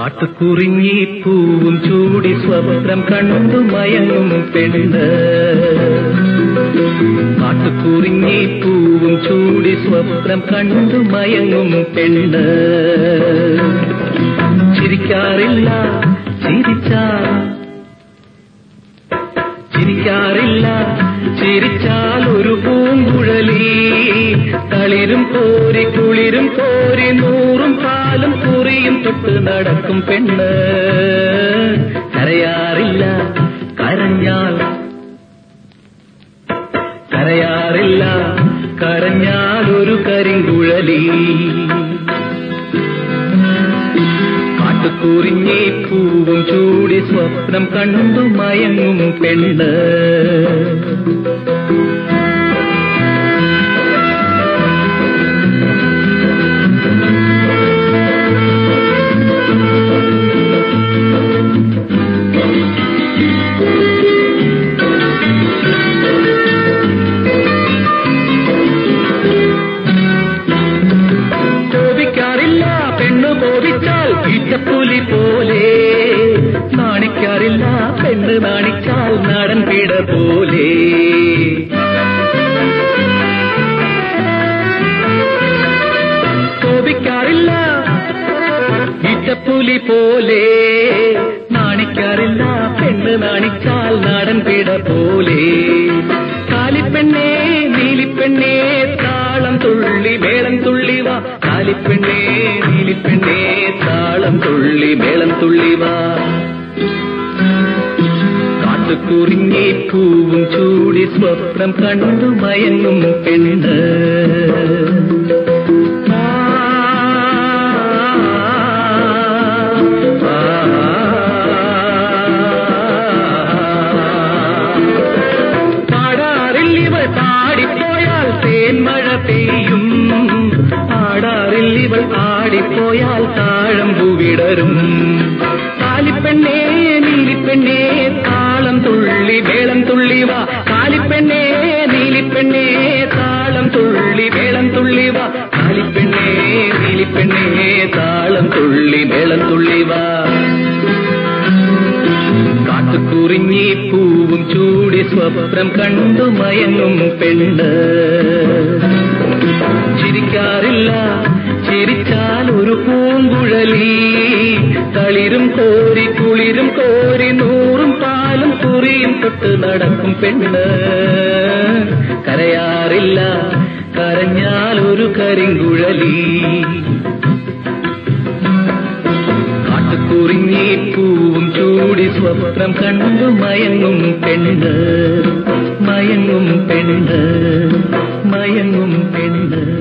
കാട്ടുകുറിഞ്ഞി പൂവും ചൂടി സ്വപ്നം കണ്ടു മയങ്ങും പെണ്ണ് കാട്ടുകുറിഞ്ഞി പൂവും ചൂടി സ്വപ്നം കണ്ടു മയങ്ങും പെണ്ണ് ചിരിക്കാറില്ല ചിരിച്ചാൽ ചിരിക്കാറില്ല ചിരിച്ചാൽ ഒരു പൂങ്കുഴലി തളിരും കോരി കുളിരും കോരി നൂറും പാലും കുറിയും തൊട്ട് നടക്കും പെണ്ണ് കരയാറില്ല കരഞ്ഞാൽ കരയാറില്ല കരഞ്ഞാൽ ഒരു കരിങ്കുഴലി കാട്ടുകുറിഞ്ഞി പൂവും ചൂടി സ്വപ്നം കണ്ടു മയങ്ങും പെണ്ണ് കോപിക്കാറില്ല പെണ്ണു കോപിച്ചാൽ ഈറ്റപ്പുലി പോലെ നാണിക്കാറില്ല പെണ്ണ് നാണിച്ചാൽ നാടൻ പീട പോലെ കോപിക്കാറില്ല ഈറ്റപ്പുലി പോലെ നാണിക്കാറില്ല പെണ്ണ് നാണിച്ചാൽ നാടൻ പീട പോലെ കാലിപ്പെണ്ണേ നീലിപ്പെണ്ണേ താളം തുള്ളി മേളം തുള്ളി വാ കാലിപ്പെണ്ണേ നീലിപ്പെണ്ണേ താളം തുള്ളി മേളം തുള്ളി വാ കാട്ടുകുറിഞ്ഞി പൂവും ചൂടി സ്വപ്നം കണ്ടു മയങ്ങും പെണ്ണ് പാടാറിൽ ഇവൾ പാടിപ്പോയാൽ തേന്മഴ പെയ്യും പാടാറിൽ ഇവൾ ആടിപ്പോയാൽ താഴമ്പു വിടരും കാലിപ്പെണ്ണേ നീലിപ്പെണ്ണേ താളം തുള്ളി വേളം തുള്ളി വാ കാലിപ്പെണ്ണേ നീലിപ്പെണ്ണേ താളം തുള്ളി വേളം തുള്ളി വാ കാലിപ്പെണ്ണേ നീലിപ്പെണ്ണേ താളം തുള്ളി വേളം തുള്ളി വാ കാട്ടുകുറിഞ്ഞി പൂവും ചൂടി സ്വപ്നം കണ്ടു മയങ്ങും പെണ്ണ് ചിരിക്കാറില്ല ചിരിച്ചാൽ ഒരു പൂങ്കുഴലി തളിരും കോരി കുളിരും കോരി നൂറും പാലും കുറിയും തൊട്ട് നടക്കും പെണ്ണ് കരയാറില്ല കരഞ്ഞാൽ ഒരു കരിങ്കുഴലി കാട്ടുകുറിഞ്ഞി പൂവും ചൂടി സ്വപ്നം കണ്ടു മയങ്ങും പെണ്ണ് മയങ്ങും പെണ്ണ് മയങ്ങും പെണ്ണ്